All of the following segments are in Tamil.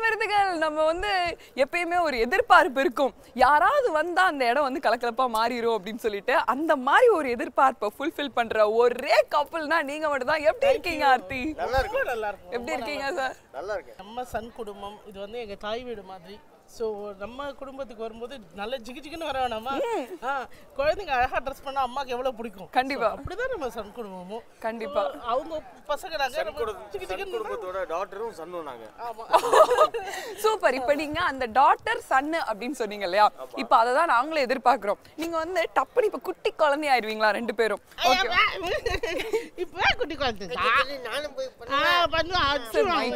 விருதுகள் நம்ம வந்து எப்பயுமே ஒரு எதிர்பார்ப்பு இருக்கும் யாராவது வந்தா அந்த இடம் வந்து கலக்கலப்பா மாறிடும் அப்படின்னு சொல்லிட்டு அந்த மாதிரி ஒரு எதிர்பார்ப்பை ஃபுல்ஃபில் பண்ற ஒரே கப்பல்னா நீங்க மட்டும் தான் எப்படி இருக்கீங்க ஆர்த்தி நல்லா இருக்கு ரொம்ப நல்லா இருக்கும் எப்படி இருக்கீங்க சார் நல்லா இருக்கு நம்ம சன் குடும்பம் இது வந்து எங்க தாய் வீடு மாதிரி ஸோ நம்ம குடும்பத்துக்கு வரும்போது நல்ல ஜிகு ஜிகுன்னு வர வேணாமா ஆ குழந்தைங்க அழகா ட்ரெஸ் பண்ணா அம்மாக்கு எவ்வளவு பிடிக்கும் கண்டிப்பா. So, அப்படிதான் நம்ம சன் குடும்பமும் கண்டிப்பா. So, அவங்க பசங்க நாங்க நம்ம ஜிகு சன் ஜிகுன்னு குடும்பத்தோட டாக்டரும் சன்னும் நாங்க ஆமா சூப்பர் இப்போ நீங்க அந்த டாட்டர் சன்னு அப்படின்னு சொன்னீங்க இல்லையா இப்போ அதை தான் நாங்களும் எதிர்பார்க்கிறோம் நீங்க வந்து டப்புனு இப்போ குட்டி குழந்தை ஆயிருவீங்களா ரெண்டு பேரும் ஓகே இப்போ குட்டி குழந்தை நானும் போய் ஆ பண்ணுவோம்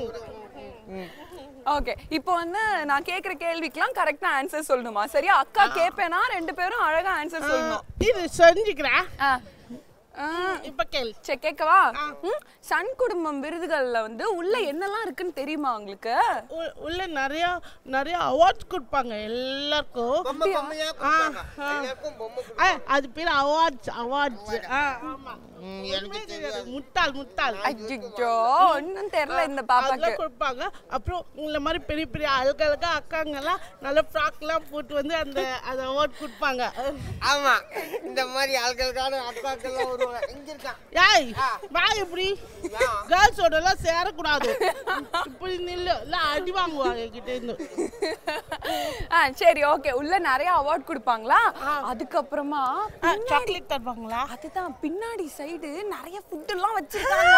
ஓகே இப்போ வந்து நான் கேக்குற கேள்விக்கெல்லாம் கரெக்டா ஆன்சர் சொல்லணுமா சரியா அக்கா கேப்பேனா ரெண்டு பேரும் அழகா ஆன்சர் சொல்லணும் இது செஞ்சுக்கிறேன் ஆ. ஆ. இப்ப கேள் சரி கேட்கவா ம், சன் குடும்பம் விருதுகள்ல வந்து உள்ள என்னெல்லாம் இருக்குன்னு தெரியுமா உங்களுக்கு உ- உள்ள நிறைய நிறைய அவார்ட்ஸ் கொடுப்பாங்க எல்லாருக்கும் பொம்மை பொம்மையா கொடுப்பாங்க எல்லாருக்கும் பொம்மை ஆ, அது பேர் அவார்ட்ஸ் அவார்ட்ஸ் ஆமா ம், எனக்கு தெரியாது. முட்டாள் முட்டாள் அஜிஜோ ஒன்னும் தெரியல இந்த பாப்பாக்கு அதெல்லாம் கொடுப்பாங்க அப்புறம் உங்களை மாதிரி பெரிய பெரிய அழகழகா அக்காங்க எல்லாம் நல்ல ஃப்ராக்லாம் போட்டு வந்து அந்த அந்த அவார்ட் கொடுப்பாங்க ஆமா இந்த மாதிரி ஆட்களுக்கான அக்காக்கெல்லாம் வருவாங்க எங்க இருக்கான் ஏய் வா இப்படி கேர்ள்ஸோட எல்லாம் சேரக்கூடாது இப்படி நில்லு இல்ல அடி வாங்குவாங்க கிட்ட இருந்து ஆ சரி ஓகே உள்ள நிறைய அவார்ட் கொடுப்பாங்களா அதுக்கப்புறமா சாக்லேட் தருவாங்களா அதுதான் பின்னாடி சைடு நிறைய ஃபுட் எல்லாம் வச்சிருக்காங்க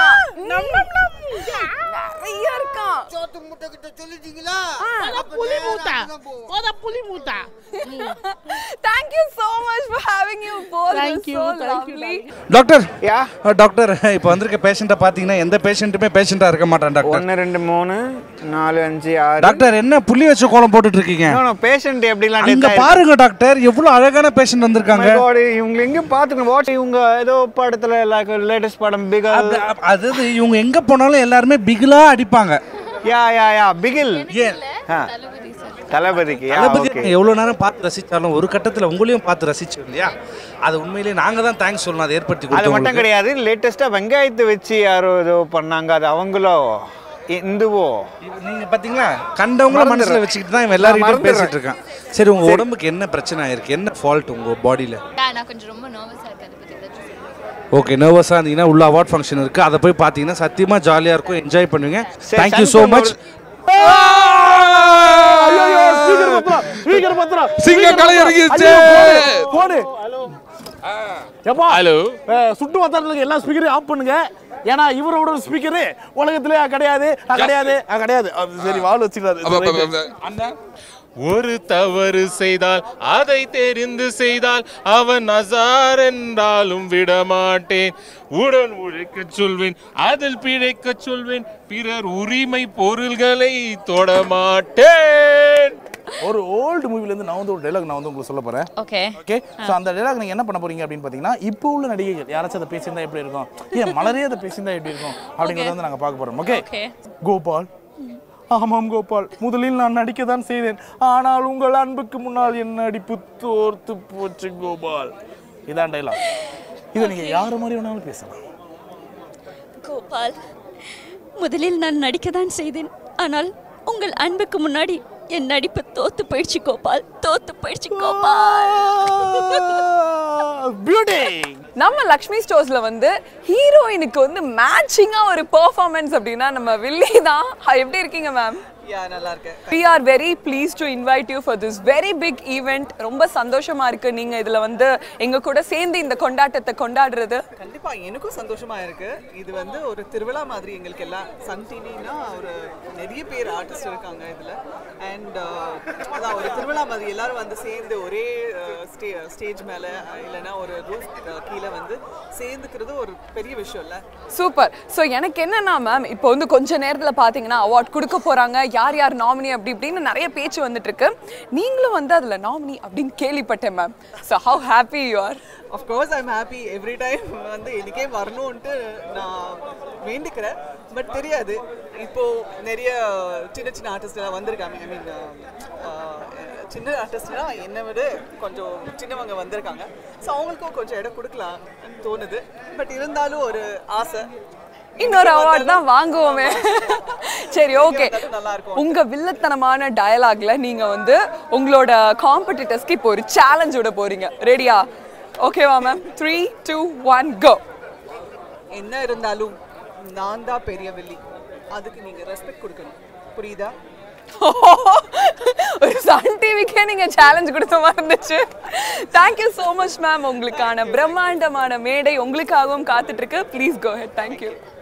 நிறைய இருக்கான் சோத்து முட்டை கிட்ட சொல்லிட்டீங்களா அப்ப புலி நேரா மூட்டை அங்கதான் போவோம். போதா புலி மூட்டை Thank you so much for having you both. Thank It was you, so thank you, lovely. Doctor யா டாக்டர் இப்போ வந்திருக்க பேஷண்ட்டை பார்த்தீங்கன்னா எந்த பேஷண்ட்டுமே பேஷண்ட்டாக இருக்க மாட்டான் டாக்டர் ஒன்று ரெண்டு மூணு நாலு அஞ்சு ஆறு டாக்டர் என்ன புள்ளி வச்ச கோலம் போட்டுட்டு இருக்கீங்க பேஷண்ட் எப்படிலாம் அங்க பாருங்க டாக்டர் எவ்வளவு அழகான பேஷண்ட் வந்திருக்காங்க இவங்க எங்கேயும் பார்த்துக்கணும் வாட் இவங்க ஏதோ படத்துல லைக் லேட்டஸ்ட் படம் பிகல் அது- அதாவது இவங்க எங்க போனாலும் எல்லாருமே பிகிலா அடிப்பாங்க யா யா யா பிகில் ஏன் ஆ. தளபதிக்கு யா தளபதி ஓகே எவ்வளவு நேரம் பார்த்து ரசிச்சாலும் ஒரு கட்டத்துல உங்களையும் பார்த்து ரசிச்சோம் இல்லையா அது உண்மையிலேயே நாங்க தான் தேங்க்ஸ் சொல்லணும் அதை ஏற்படுத்தி அது மட்டும் கொடுத்தவங்களுக்கு. கிடையாது லேட்டஸ்டா வெங்காயத்தை வச்சு யாரோ ஏதோ பண்ணாங்க அது அவங்களோ இந்துவோ நீங்க பாத்தீங்களா கண்டவங்கள மனசுல வச்சுக்கிட்டு தான் இவன் எல்லாரும் மறந்துடுறேன். பேசிட்டு இருக்கான் சரி உங்க உடம்புக்கு என்ன பிரச்சனை ஆயிருக்கு என்ன ஃபால்ட் உங்க பாடியில நான் கொஞ்சம் ரொம்ப நர்வஸாக இருக்கேன் அதை பற்றி ஏதாச்சும் சொல்லுங்க ஓகே நர்வஸாக இருந்தீங்கன்னா உள்ள அவார்ட் ஃபங்க்ஷன் இருக்கு அதை போய் பார்த்தீங்கன்னா சத்தியமா ஜாலியா இருக்கும் என்ஜாய் பண்ணுவீங்க சரி, தேங்க்யூ ஸோ சன்ஃப்ளவர் மச் சிங்க கலை இறங்கிருச்சு போனு எப்பா ஹலோ சுட்டு வட்டாரத்துல எல்லா ஸ்பீக்கரையும் ஆஃப் பண்ணுங்க ஏன்னா இவரோட ஸ்பீக்கரு உலகத்திலே கிடையாது அஹ், கிடையாது அஹ், கிடையாது அது சரி வாழ் வச்சுக்கிறாரு ஒரு தவறு செய்தால் அதை தெரிந்து செய்தால் அவன் அசார் என்றாலும் விடமாட்டேன் உடன் உழைக்கச் சொல்வேன் அதில் பிழைக்கச் சொல்வேன் பிறர் உரிமை பொருள்களை தொடமாட்டேன் ஒரு ஓல்டு மூவில இருந்து நான் வந்து ஒரு டைலாக் நான் வந்து உங்களுக்கு சொல்ல போறேன் ஓகே ஓகே ஸோ அந்த டைலாக் நீங்க என்ன பண்ண போறீங்க அப்படின்னு பாத்தீங்கன்னா இப்போ உள்ள நடிகைகள் யாராச்சும் அதை பேசியிருந்தா எப்படி இருக்கும் ஏன் மலரே அதை பேசியிருந்தா எப்படி இருக்கும் அப்படிங்கறத வந்து நாங்க பார்க்க போறோம் ஓகே Okay. கோபால் ஆமாம் கோபால் முதலில் நான் நடிக்க தான் செய்தேன் ஆனால் உங்கள் அன்புக்கு முன்னால் என் நடிப்பு தோர்த்து போச்சு கோபால் இதான் டைலாக் இதை நீங்க யாரு மாதிரி வேணாலும் பேசலாம் கோபால் முதலில் நான் நடிக்க தான் செய்தேன் ஆனால் உங்கள் அன்புக்கு முன்னாடி என் நடிப்பு தோத்து போயிடுச்சு கோபால் தோத்து போயிடுச்சு கோபால் பியூட்டி நம்ம லக்ஷ்மி ஸ்டோர்ஸ்ல வந்து ஹீரோயினுக்கு வந்து மேட்சிங்கா ஒரு பெர்ஃபார்மன்ஸ் அப்படின்னா நம்ம வில்லி தான் Hi, எப்படி இருக்கீங்க மேம் யா நல்லா இருக்கேன் we are very pleased to invite you for this very big event ரொம்ப சந்தோஷமா இருக்கு நீங்க இதுல வந்து எங்க கூட சேர்ந்து இந்த கொண்டாட்டத்தை கொண்டாடுறது கண்டிப்பா எனக்கும் சந்தோஷமா இருக்கு இது வந்து ஒரு திருவிழா மாதிரி எங்களுக்கு எல்லாம் சன் டிவினா ஒரு நிறைய பேர் ஆர்டிஸ்ட் இருக்காங்க இதுல அண்ட் அதான் ஒரு திருவிழா மாதிரி எல்லாரும் வந்து சேர்ந்து ஒரே ஸ்டே ஸ்டேஜ் மேல அஹ், இல்லைன்னா ஒரு ரூஃப் கீழே வந்து சேர்ந்துக்கிறது ஒரு பெரிய விஷயம் இல்ல சூப்பர் ஸோ எனக்கு என்னன்னா மேம் இப்போ வந்து கொஞ்ச நேரத்தில் பார்த்தீங்கன்னா அவார்ட் கொடுக்க போறாங்க யார் யார் நாமினி அப்படி இப்படின்னு நிறைய பேச்சு வந்துட்டு இருக்கு நீங்களும் வந்து அதில் நாமினி அப்படின்னு கேள்விப்பட்டேன் ma'am so how happy you are of course I'm happy every time வந்து எனக்கே வரணும்ன்ட்டு நான் வேண்டிக்கிறேன் பட் தெரியாது இப்போ நிறைய சின்ன சின்ன ஆர்டிஸ்ட் எல்லாம் வந்திருக்காங்க ஐ மீன் சின்ன ஆர்டிஸ்ட்லாம் என்னை விட கொஞ்சம் சின்னவங்க வந்திருக்காங்க ஸோ அவங்களுக்கும் கொஞ்சம் இடம் கொடுக்கலாம்னு தோணுது பட் இருந்தாலும் ஒரு ஆசை இன்னொரு அவார்ட் தான் வாங்குவோமே சரி ஓகே நல்லா இருக்கும் உங்க வில்லத்தனமான டயலாக்ல நீங்க வந்து உங்களோட காம்படிட்டர்ஸ்க்கு இப்போ ஒரு சேலஞ்ச் விட போறீங்க ரெடியா ஓகேவா ma'am three two one go என்ன இருந்தாலும் நான் தான் பெரிய வில்லி அதுக்கு நீங்க ரெஸ்பெக்ட் கொடுக்கணும் புரியுதா ஒரு சன் டிவிக்கே நீங்க சேலஞ்ச் கொடுத்த மாதிரி இருந்துச்சு தேங்க்யூ ஸோ மச் மேம் உங்களுக்கான பிரம்மாண்டமான மேடை உங்களுக்காகவும் காத்துட்டு இருக்கு ப்ளீஸ் கோ ஹெட் தேங்க்யூ